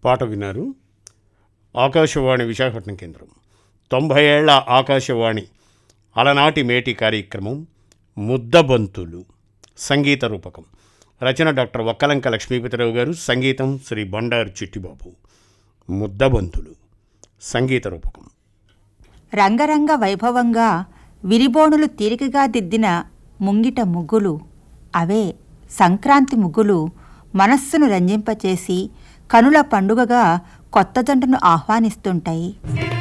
పాట విన్నారు ఆకాశవాణి విశాఖపట్నం కేంద్రం తొంభై ఏళ్ల ఆకాశవాణి అలనాటి మేటి కార్యక్రమం ముద్దబంతులు సంగీత రూపకం రచన డాక్టర్ వక్కలంక లక్ష్మీపతిరావు గారు సంగీతం శ్రీ బండారు చిట్టిబాబు ముద్దబంతులు సంగీత రూపకం రంగరంగ వైభవంగా విరిబోనులు తీరికగా దిద్దిన ముంగిట ముగ్గులు అవే సంక్రాంతి ముగ్గులు మనస్సును రంజింపచేసి కనుల పండుగగా కొత్త జంటను ఆహ్వానిస్తుంటాయి